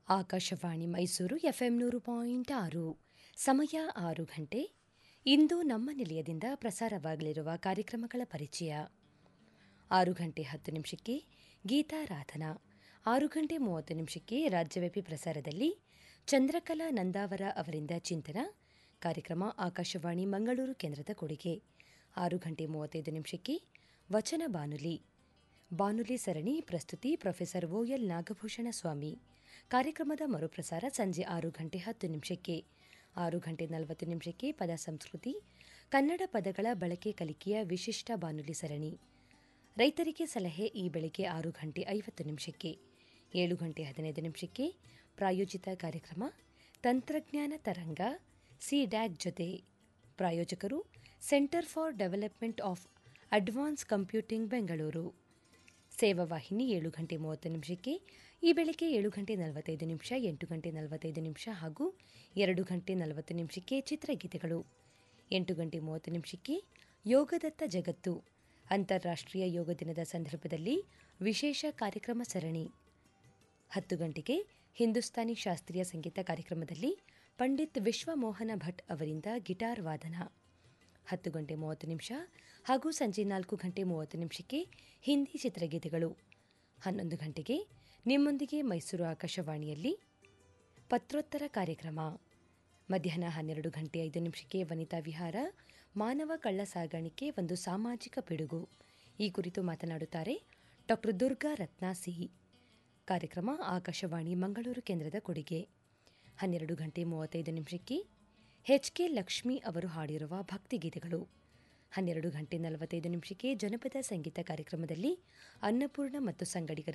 Akashvani Mysuru FM ನೂರು point ಆರು ಸಮಯ ಆರು ಗಂಟೆ ಇಂದು ನಮ್ಮ ನಿಲಯದಿಂದ ಪ್ರಸಾರವಾಗಲಿರುವ ಕಾರ್ಯಕ್ರಮಗಳ ಪರಿಚಯ ಆರು ಗಂಟೆ ಹತ್ತು ನಿಮಿಷಕ್ಕೆ ಗೀತಾರಾಧನಾ ಆರು ಗಂಟೆ ಮೂವತ್ತು ನಿಮಿಷಕ್ಕೆ ರಾಜ್ಯವ್ಯಾಪಿ ಪ್ರಸಾರದಲ್ಲಿ ಚಂದ್ರಕಲಾ ನಂದಾವರ ಅವರಿಂದ ಚಿಂತನ ಕಾರ್ಯಕ್ರಮ ಆಕಾಶವಾಣಿ ಮಂಗಳೂರು ಕೇಂದ್ರದ ಕೊಡುಗೆ ಆರು ಗಂಟೆ ಮೂವತ್ತೈದು ನಿಮಿಷಕ್ಕೆ ವಚನ ಬಾನುಲಿ ಬಾನುಲಿ ಸರಣಿ ಪ್ರಸ್ತುತಿ ಪ್ರೊಫೆಸರ್ ಓಎಲ್ ನಾಗಭೂಷಣ ಸ್ವಾಮಿ ಕಾರ್ಯಕ್ರಮದ ಮರುಪ್ರಸಾರ ಸಂಜೆ ಆರು ಗಂಟೆ ಹತ್ತು ನಿಮಿಷಕ್ಕೆ ಆರು ಗಂಟೆ ನಲವತ್ತು ನಿಮಿಷಕ್ಕೆ ಪದ ಸಂಸ್ಕೃತಿ ಕನ್ನಡ ಪದಗಳ ಬಳಕೆ ಕಲಿಕೆಯ ವಿಶಿಷ್ಟ ಬಾನುಲಿ ಸರಣಿ ರೈತರಿಗೆ ಸಲಹೆ ಈ ಬೆಳಗ್ಗೆ ಆರು ಗಂಟೆ ಐವತ್ತು ನಿಮಿಷಕ್ಕೆ ಏಳು ಗಂಟೆ ಹದಿನೈದು ನಿಮಿಷಕ್ಕೆ ಪ್ರಾಯೋಜಿತ ಕಾರ್ಯಕ್ರಮ ತಂತ್ರಜ್ಞಾನ ತರಂಗ ಸಿ ಡ್ಯಾಕ್ ಜೊತೆ ಪ್ರಾಯೋಜಕರು centre for development of advance computing Bengaluru ಸೇವಾ ವಾಹಿನಿ ಏಳು ಗಂಟೆ ಮೂವತ್ತು ನಿಮಿಷಕ್ಕೆ ಈ ಬೆಳಗ್ಗೆ ಏಳು ಗಂಟೆ ನಲವತ್ತೈದು ನಿಮಿಷ ಎಂಟು ಗಂಟೆ ನಲವತ್ತೈದು ನಿಮಿಷ ಹಾಗೂ ಎರಡು ಗಂಟೆ ನಲವತ್ತು ನಿಮಿಷಕ್ಕೆ ಚಿತ್ರಗೀತೆಗಳು ಎಂಟು ಗಂಟೆ ಮೂವತ್ತು ನಿಮಿಷಕ್ಕೆ ಯೋಗದತ್ತ ಜಗತ್ತು ಅಂತಾರಾಷ್ಟ್ರೀಯ ಯೋಗ ದಿನದ ಸಂದರ್ಭದಲ್ಲಿ ವಿಶೇಷ ಕಾರ್ಯಕ್ರಮ ಸರಣಿ ಹತ್ತು ಗಂಟೆಗೆ ಹಿಂದೂಸ್ತಾನಿ ಶಾಸ್ತ್ರೀಯ ಸಂಗೀತ ಕಾರ್ಯಕ್ರಮದಲ್ಲಿ ಪಂಡಿತ್ ವಿಶ್ವಮೋಹನ ಭಟ್ ಅವರಿಂದ ಗಿಟಾರ್ ವಾದನ ಹತ್ತು ಗಂಟೆ ಮೂವತ್ತು ನಿಮಿಷ ಹಾಗೂ ಸಂಜೆ ನಾಲ್ಕು ಗಂಟೆ ಮೂವತ್ತು ನಿಮಿಷಕ್ಕೆ ಹಿಂದಿ ಚಿತ್ರಗೀತೆಗಳು ಹನ್ನೊಂದು ಗಂಟೆಗೆ ನಿಮ್ಮೊಂದಿಗೆ ಮೈಸೂರು ಆಕಾಶವಾಣಿಯಲ್ಲಿ ಪತ್ರೋತ್ತರ ಕಾರ್ಯಕ್ರಮ ಮಧ್ಯಾಹ್ನ ಹನ್ನೆರಡು ಗಂಟೆ ಐದು ನಿಮಿಷಕ್ಕೆ ವನಿತಾ ವಿಹಾರ ಮಾನವ ಕಳ್ಳ ಸಾಗಾಣಿಕೆ ಒಂದು ಸಾಮಾಜಿಕ ಪಿಡುಗು ಈ ಕುರಿತು ಮಾತನಾಡುತ್ತಾರೆ ಡಾಕ್ಟರ್ ದುರ್ಗಾ ರತ್ನಾ ಸಿಹಿ ಕಾರ್ಯಕ್ರಮ ಆಕಾಶವಾಣಿ ಮಂಗಳೂರು ಕೇಂದ್ರದ ಕೊಡುಗೆ ಹನ್ನೆರಡು ಗಂಟೆ ಮೂವತ್ತೈದು ನಿಮಿಷಕ್ಕೆ ಎಚ್ ಕೆ ಲಕ್ಷ್ಮಿ ಅವರು ಹಾಡಿರುವ ಭಕ್ತಿಗೀತೆಗಳು ಹನ್ನೆರಡು ಗಂಟೆ ನಲವತ್ತೈದು ನಿಮಿಷಕ್ಕೆ ಜನಪದ ಸಂಗೀತ ಕಾರ್ಯಕ್ರಮದಲ್ಲಿ ಅನ್ನಪೂರ್ಣ ಮತ್ತು ಸಂಗಡಿಗರ